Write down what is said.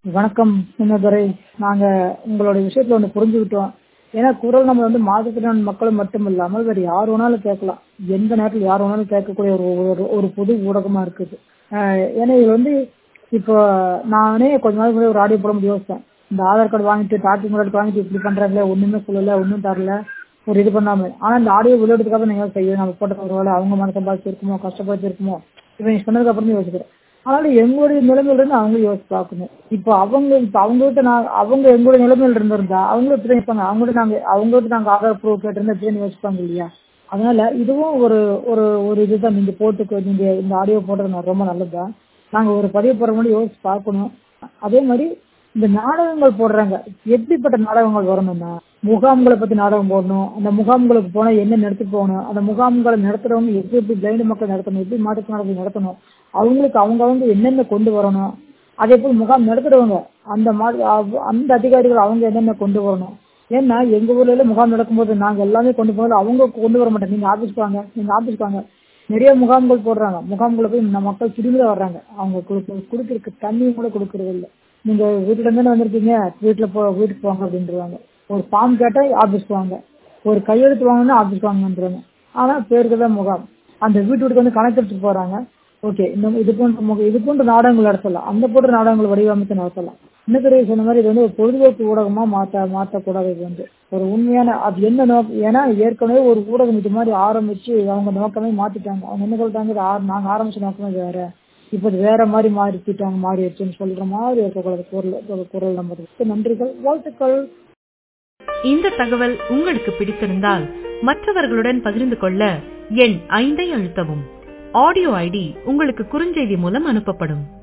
வணக்கம் சின்னதுரை நாங்க உங்களோட விஷயத்துல ஒண்ணு புரிஞ்சுக்கிட்டோம் ஏன்னா குரல் நம்ம வந்து மாற்றுத்திறன் மக்கள் மட்டும் இல்லாமல் வேற யார் வேணாலும் கேட்கலாம் எந்த நேரத்தில் யார் வேணாலும் கேட்கக்கூடிய ஒரு ஒரு ஒரு பொது ஊடகமா இருக்குது ஆஹ் ஏன்னா இது வந்து இப்போ நானே கொஞ்ச நாள் முன்னாடி ஒரு ஆடியோ போட முடியும் யோசிச்சேன் இந்த ஆதார் கார்டு வாங்கிட்டு டாக்டர் கார்டு வாங்கிட்டு இப்படி பண்றாங்களே ஒண்ணுமே சொல்லல ஒன்றும் தரல ஒரு இது பண்ணாம ஆனா இந்த ஆடியோ விளையாடுறதுக்கு அப்புறம் நான் யோசிச்சேன் நம்ம போட்ட ஒரு வேலை அவங்க மனசை பாதிச்சிருக்குமோ கஷ்டப்படுத்திருக்குமோ இப்போ நீ சொன்னதுக்கு அப்புறம் யோசிக்கிறேன் ஆனாலும் எங்களுடைய நிலைமையில இருந்து அவங்க யோசிச்சு பார்க்கணும் இப்போ அவங்க இப்போ அவங்ககிட்ட நான் அவங்க எங்களுடைய நிலைமையில இருந்திருந்தா அவங்களும் இப்படி இருப்பாங்க அவங்ககிட்ட நாங்க அவங்ககிட்ட நாங்க ஆதார் ப்ரூஃப் கேட்டிருந்தா இப்படி யோசிப்பாங்க இல்லையா அதனால இதுவும் ஒரு ஒரு ஒரு இதுதான் நீங்க போட்டு நீங்க இந்த ஆடியோ போட்டது ரொம்ப நல்லதுதான் நாங்க ஒரு பதிவு போற முன்னாடி யோசிச்சு பார்க்கணும் அதே மாதிரி இந்த நாடகங்கள் போடுறாங்க எப்படிப்பட்ட நாடகங்கள் வரணும்னா முகாம்களை பத்தி நாடகம் போடணும் அந்த முகாம்களுக்கு போனா என்ன நடத்தி போகணும் அந்த முகாம்களை நடத்துறவங்க எப்படி எப்படி பிளைண்ட் மக்கள் நடத்தணும் எப்படி மாற்றுத்திறனாளிகள் நடத்தணும் அவங்களுக்கு அவங்க அவங்க என்னென்ன கொண்டு வரணும் அதே போல் முகாம் நடத்துறவங்க அந்த மாதிரி அந்த அதிகாரிகள் அவங்க என்னென்ன கொண்டு வரணும் ஏன்னா எங்க ஊர்ல எல்லாம் முகாம் நடக்கும்போது நாங்க எல்லாமே கொண்டு போகிறது அவங்க கொண்டு வர மாட்டோம் நீங்க ஆபீஸ்க்கு வாங்க நீங்க ஆபீஸ்க்கு வாங்க நிறைய முகாம்கள் போடுறாங்க முகாம்களை போய் நம்ம மக்கள் திரும்பி வர்றாங்க அவங்க குடுக்கறதுக்கு தண்ணியும் கூட கொடுக்கறது இல்லை நீங்க வீட்டுல இருந்து வந்திருக்கீங்க வீட்டுல போ வீட்டுக்கு போங்க அப்படின்றாங்க ஒரு ஃபார்ம் கேட்டா ஆபீஸ்க்கு வாங்க ஒரு கையெழுத்து வாங்கினா ஆபீஸ்க்கு வாங்கன்றாங்க ஆனா பேருக்கு தான் முகாம் அந்த வீட்டு வீட்டுக்கு வந்து கணக்கெடுத்து போறாங்க ஓகே இந்த இது போன்ற முக இது போன்ற நாடகங்கள் நடத்தலாம் அந்த போன்ற நாடகங்கள் வடிவமைத்து நடத்தலாம் இன்னும் சொன்ன மாதிரி இது வந்து ஒரு பொழுதுபோக்கு ஊடகமா மாற்ற மாற்றக்கூடாது இது வந்து ஒரு உண்மையான அது என்ன நோக்கம் ஏன்னா ஏற்கனவே ஒரு ஊடகம் இது மாதிரி ஆரம்பிச்சு அவங்க நோக்கமே மாத்திட்டாங்க அவங்க என்ன சொல்றாங்க நாங்க ஆரம்பிச்ச நோக்கமே வேற இப்ப வேற மாதிரி மாறிட்டாங்க மாறிடுச்சுன்னு சொல்ற மாதிரி இருக்கக்கூடாது குரல் குரல் நம்ம நன்றிகள் வாழ்த்துக்கள் இந்த தகவல் உங்களுக்கு பிடித்திருந்தால் மற்றவர்களுடன் பகிர்ந்து கொள்ள எண் ஐந்தை அழுத்தவும் ஆடியோ ஐடி உங்களுக்கு குறுஞ்செய்தி மூலம் அனுப்பப்படும்